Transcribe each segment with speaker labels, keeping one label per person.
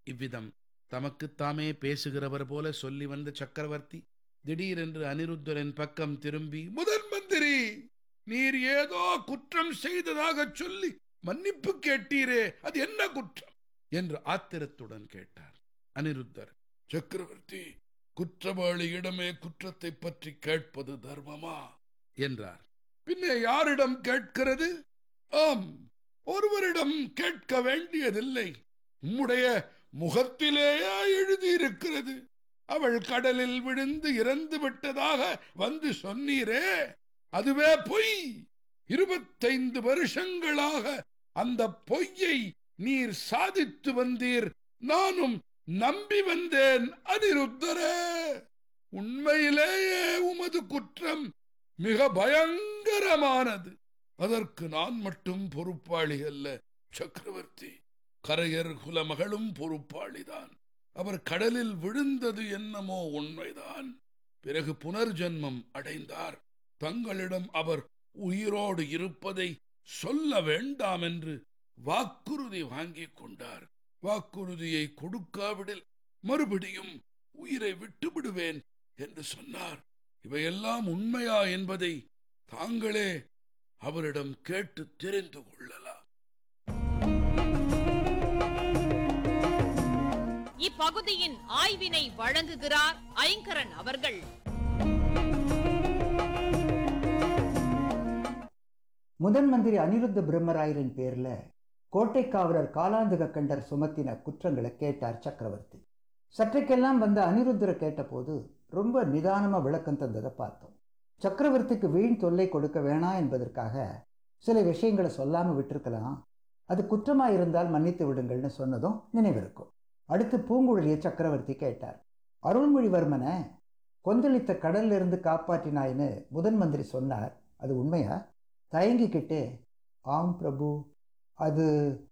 Speaker 1: இவ்விதம் தமக்குத்தாமே பேசுகிறவர் போல சொல்லி வந்த சக்கரவர்த்தி திடீரென்று அனிருத்தரின் பக்கம் திரும்பி முதன் மந்திரி நீர் ஏதோ குற்றம் செய்ததாகச் சொல்லி மன்னிப்பு கேட்டீரே அது என்ன குற்றம் என்று ஆத்திரத்துடன் கேட்டார் அனிருத்தர் சக்கரவர்த்தி குற்றவாளியிடமே குற்றத்தை பற்றி கேட்பது தர்மமா என்றார் பின்னே யாரிடம் கேட்கிறது ஆம் ஒருவரிடம் கேட்க வேண்டியதில்லை உம்முடைய முகத்திலேயே எழுதியிருக்கிறது அவள் கடலில் விழுந்து இறந்து விட்டதாக வந்து சொன்னீரே அதுவே பொய் இருபத்தைந்து வருஷங்களாக அந்த பொய்யை நீர் சாதித்து வந்தீர் நானும் நம்பி வந்தேன் அனிருத்தரே உண்மையிலேயே உமது குற்றம் மிக பயங்கரமானது அதற்கு நான் மட்டும் பொறுப்பாளி அல்ல சக்கரவர்த்தி கரையர் குலமகளும் பொறுப்பாளிதான் அவர் கடலில் விழுந்தது என்னமோ உண்மைதான் பிறகு புனர்ஜன்மம் அடைந்தார் தங்களிடம் அவர் உயிரோடு இருப்பதை சொல்ல வேண்டாம் என்று வாக்குறுதி வாங்கிக் கொண்டார் வாக்குறுதியை கொடுக்காவிடில் மறுபடியும் உயிரை விட்டுவிடுவேன் என்று சொன்னார் இவையெல்லாம் உண்மையா என்பதை தாங்களே அவரிடம் கேட்டு தெரிந்து கொள்ளலாம்
Speaker 2: இப்பகுதியின் ஆய்வினை வழங்குகிறார் ஐங்கரன் அவர்கள்
Speaker 3: முதன் மந்திரி அனிருத்த பிரம்மராயரின் பேர்ல கோட்டைக்காவலர் காலாந்தக கண்டர் சுமத்தின குற்றங்களை கேட்டார் சக்கரவர்த்தி சற்றைக்கெல்லாம் வந்த அனிருத்தரை கேட்டபோது ரொம்ப நிதானமா விளக்கம் தந்ததை பார்த்தோம் சக்கரவர்த்திக்கு வீண் தொல்லை கொடுக்க வேணாம் என்பதற்காக சில விஷயங்களை சொல்லாம விட்டிருக்கலாம் அது குற்றமா இருந்தால் மன்னித்து விடுங்கள்னு சொன்னதும் நினைவிருக்கும் அடுத்து பூங்குழலியை சக்கரவர்த்தி கேட்டார் அருள்மொழிவர்மனை கொந்தளித்த கடல்ல இருந்து காப்பாற்றினாயின்னு முதன் மந்திரி சொன்னார் அது உண்மையா தயங்கிக்கிட்டே ஆம் பிரபு அது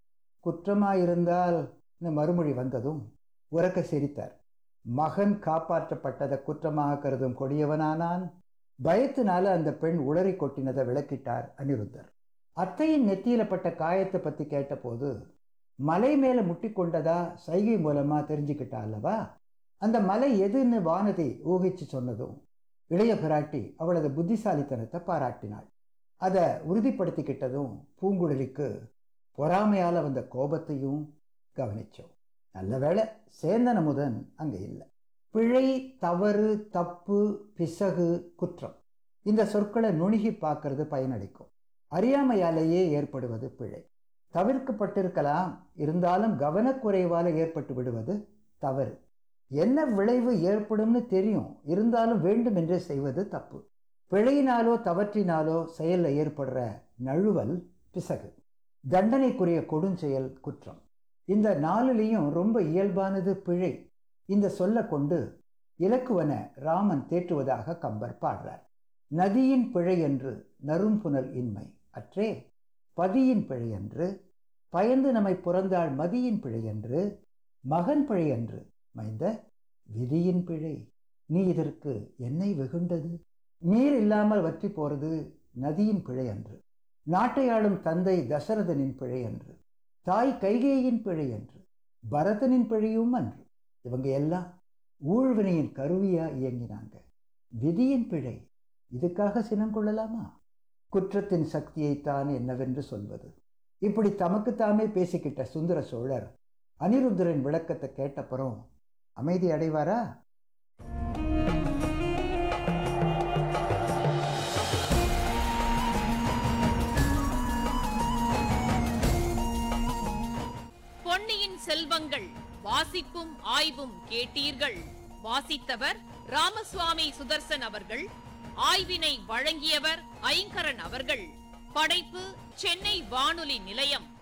Speaker 3: குற்றமாயிருந்தால் மறுமொழி வந்ததும் உறக்க சிரித்தார் மகன் காப்பாற்றப்பட்டதை குற்றமாக கருதும் கொடியவனானான் பயத்தினால அந்த பெண் உளறி கொட்டினதை விளக்கிட்டார் அனிருத்தர் அத்தையின் நெத்தியில பட்ட காயத்தை பத்தி கேட்டபோது மலை மேல முட்டி கொண்டதா சைகை மூலமா தெரிஞ்சுக்கிட்டா அல்லவா அந்த மலை எதுன்னு வானதி ஊகிச்சு சொன்னதும் இளைய பிராட்டி அவளது புத்திசாலித்தனத்தை பாராட்டினாள் அதை உறுதிப்படுத்திக்கிட்டதும் பூங்குழலிக்கு பொறாமையால வந்த கோபத்தையும் கவனிச்சோம் நல்ல வேளை சேந்தன முதன் அங்க இல்லை பிழை தவறு தப்பு பிசகு குற்றம் இந்த சொற்களை நுணுகி பார்க்கறது பயனளிக்கும் அறியாமையாலேயே ஏற்படுவது பிழை தவிர்க்கப்பட்டிருக்கலாம் இருந்தாலும் கவனக்குறைவால ஏற்பட்டு விடுவது தவறு என்ன விளைவு ஏற்படும்னு தெரியும் இருந்தாலும் வேண்டும் என்றே செய்வது தப்பு பிழையினாலோ தவற்றினாலோ செயல்ல ஏற்படுற நழுவல் பிசகு தண்டனைக்குரிய கொடுஞ்செயல் குற்றம் இந்த நாளிலையும் ரொம்ப இயல்பானது பிழை இந்த சொல்ல கொண்டு இலக்குவன ராமன் தேற்றுவதாக கம்பர் பாடுறார் நதியின் பிழை என்று நறும்புனல் இன்மை அற்றே பதியின் பிழை என்று பயந்து நம்மை புறந்தாள் மதியின் பிழை என்று மகன் பிழை என்று மைந்த விதியின் பிழை நீ இதற்கு என்னை வெகுண்டது நீர் இல்லாமல் வற்றி போறது நதியின் பிழை அன்று நாட்டை ஆளும் தந்தை தசரதனின் பிழை அன்று தாய் கைகேயின் பிழை என்று பரதனின் பிழையும் அன்று இவங்க எல்லாம் ஊழ்வினையின் கருவியா இயங்கினாங்க விதியின் பிழை இதுக்காக சினம் கொள்ளலாமா குற்றத்தின் சக்தியைத்தான் என்னவென்று சொல்வது இப்படி தமக்குத்தாமே பேசிக்கிட்ட சுந்தர சோழர் அனிருத்தரின் விளக்கத்தை கேட்டப்புறம் அமைதி அடைவாரா
Speaker 2: பொன்னியின் செல்வங்கள் வாசிப்பும் ஆய்வும் கேட்டீர்கள் வாசித்தவர் ராமசுவாமி சுதர்சன் அவர்கள் ஆய்வினை வழங்கியவர் ஐங்கரன் அவர்கள் படைப்பு சென்னை வானொலி நிலையம்